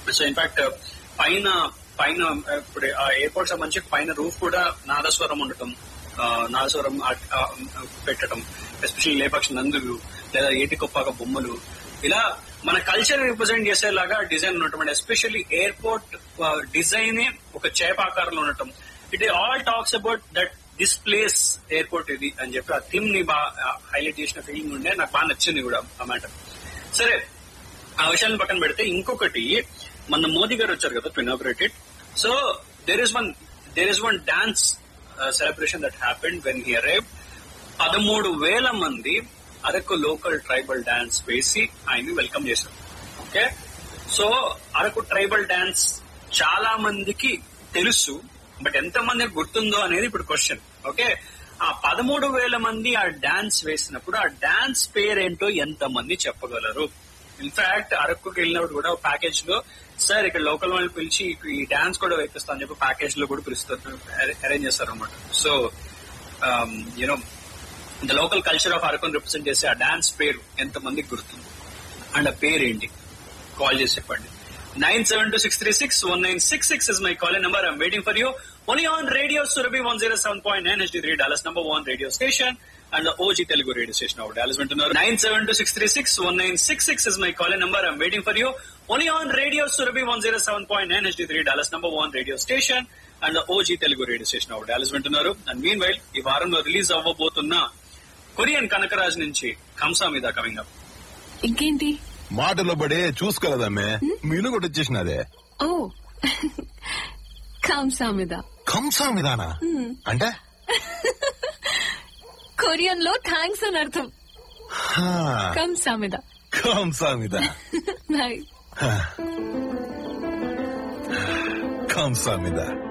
so in fact పైన పైన ఇప్పుడు ఆ ఎయిర్పోర్ట్ సంబంధించి పైన రూఫ్ కూడా నాదస్వరం ఉండటం ఆ, నాదస్వరం ఆ- ఆ, పెట్టడం ఎస్పెషల్లీ లేపక్ష నందులు లేదా ఏటికొప్పాక బొమ్మలు ఇలా మన కల్చర్ రిప్రజెంట్ చేసేలాగా డిజైన్ ఉన్నటువంటి ఎస్పెషల్లీ ఎయిర్పోర్ట్ డిజైన్ ఒక చేపాకారంలో ఉండటం it all talks about that this place airport ఇది అని చెప్పి ఆ థీమ్ ని బాగా హైలైట్ చేసిన ఫీలింగ్ ఉండే నాకు బాగా నచ్చింది కూడా ఆ మ్యాటర్ సరే ఆ విషయాన్ని పక్కన పెడితే ఇంకొకటి మన మోదీ గారు వచ్చారు కదా to inaugurated so there is one there is one dance celebration that happened when he arrive పదమూడు వేల మంది అరకు లోకల్ ట్రైబల్ డాన్స్ వేసి ఆయన్ని వెల్కమ్ చేశారు okay so Araku tribal dance చాలా మందికి తెలుసు బట్ ఎంత మందికి గుర్తుందో అనేది ఇప్పుడు క్వశ్చన్ ఓకే ఆ పదమూడు వేల మంది ఆ డాన్స్ వేసినప్పుడు ఆ డాన్స్ పేరేంటో ఎంత మంది చెప్పగలరు ఇన్ఫాక్ట్ అరకుకి వెళ్ళినప్పుడు కూడా ప్యాకేజ్ లో సార్ ఇక్కడ లోకల్ వాళ్ళని పిలిచి ఈ డాన్స్ కూడా వేపిస్తా అని చెప్పి ప్యాకేజ్ లో కూడా పిలుస్తారు అరేంజ్ చేస్తారు అనమాట so you know the local culture of అరకుని రిప్రజెంట్ చేసే ఆ డాన్స్ పేరు ఎంత మందికి గుర్తుంది అండ్ ఆ పేరేంటి కాల్ చేసి చెప్పండి nine seven two six three six one nine six six is my call number I'm waiting for you only on radio Surabhi one zero seven point nine H three Dallas number one radio station and OG Telugu radio station of Dallas వింటున్నారు nine seven two six three six one nine six six is my call number I'm waiting for you only on radio Surabhi one zero seven point nine H three Dallas number one radio station and OG Telugu radio station of Dallas వింటున్నారు and meanwhile ఈ వారంలో release అవ్వబోతున్న Korean Kanagaraj నుంచి కంసా మీద coming up ఇంకేంటి మాటలో పడే చూసుకోలేదమ్మే మీను కూడా వచ్చేసినదే ఓ కాంసామిద కంసా విధాన అంటే కొరియన్ లో థ్యాంక్స్ అని అర్థం హా, కంసామిద కంసా మీద నైస్ కంసా మీద